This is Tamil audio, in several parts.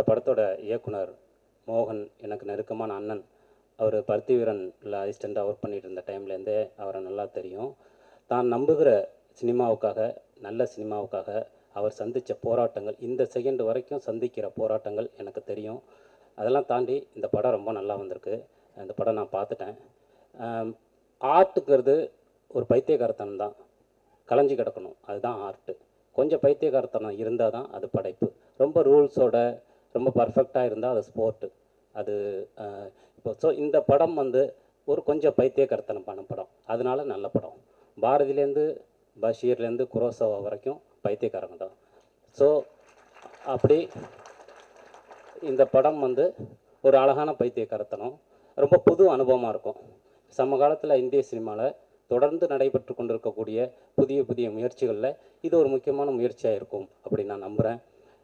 படத்தோட இயக்குனர் மோகன் எனக்கு நெருக்கமான அண்ணன் அவர் பருத்தி வீரனில் அசிஸ்டண்ட்டாக ஒர்க் பண்ணிட்டு இருந்த டைம்லேருந்தே அவரை நல்லா தெரியும் தான் நம்புகிற சினிமாவுக்காக நல்ல சினிமாவுக்காக அவர் சந்தித்த போராட்டங்கள் இந்த செகண்ட் வரைக்கும் சந்திக்கிற போராட்டங்கள் எனக்கு தெரியும் அதெல்லாம் தாண்டி இந்த படம் ரொம்ப நல்லா வந்திருக்கு இந்த படம் நான் பார்த்துட்டேன் ஆர்ட்டுங்கிறது ஒரு பைத்தியகாரத்தனம் தான் கலைஞ்சு கிடக்கணும் அதுதான் ஆர்ட்டு கொஞ்சம் பைத்தியகாரத்தனம் இருந்தால் தான் அது படைப்பு ரொம்ப ரூல்ஸோட ரொம்ப பர்ஃபெக்டாக இருந்தால் அது ஸ்போர்ட்டு அது அஹ், இப்போ ஸோ இந்த படம் வந்து ஒரு கொஞ்சம் பைத்தியகாரத்தனமான படம் அதனால நல்ல படம் பாரதியிலேருந்து பஷீர்லேருந்து குரோசவா வரைக்கும் பைத்தியக்காரங்க தான் ஸோ அப்படி இந்த படம் வந்து ஒரு அழகான பைத்தியக்காரத்தனம் ரொம்ப புது அனுபவமாக இருக்கும் சமகாலத்தில் இந்திய சினிமாவில் தொடர்ந்து நடைபெற்று கொண்டிருக்கக்கூடிய புதிய புதிய முயற்சிகளில் இது ஒரு முக்கியமான முயற்சியாக இருக்கும் அப்படின்னு நான் நம்புகிறேன்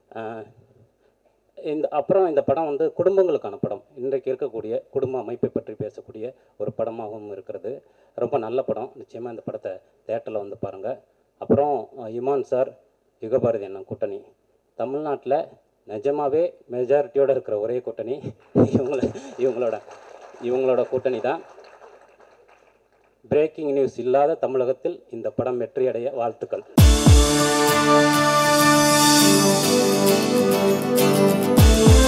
இந்த அப்புறம் இந்த படம் வந்து குடும்பங்களுக்கான படம் இன்றைக்கு இருக்கக்கூடிய குடும்ப அமைப்பை பற்றி பேசக்கூடிய ஒரு படமாகவும் இருக்கிறது ரொம்ப நல்ல படம் நிச்சயமாக இந்த படத்தை தேட்டரில் வந்து பாருங்கள் அப்புறம் அஹ், இமான் சார் யுகபாரதி அண்ணன் கூட்டணி தமிழ்நாட்டில் நிஜமாவே மெஜாரிட்டியோடு இருக்கிற ஒரே கூட்டணி இவங்கள இவங்களோட இவங்களோட கூட்டணி தான் பிரேக்கிங் நியூஸ் இல்லாத தமிழகத்தில் இந்த படம் வெற்றியடைய வாழ்த்துக்கள்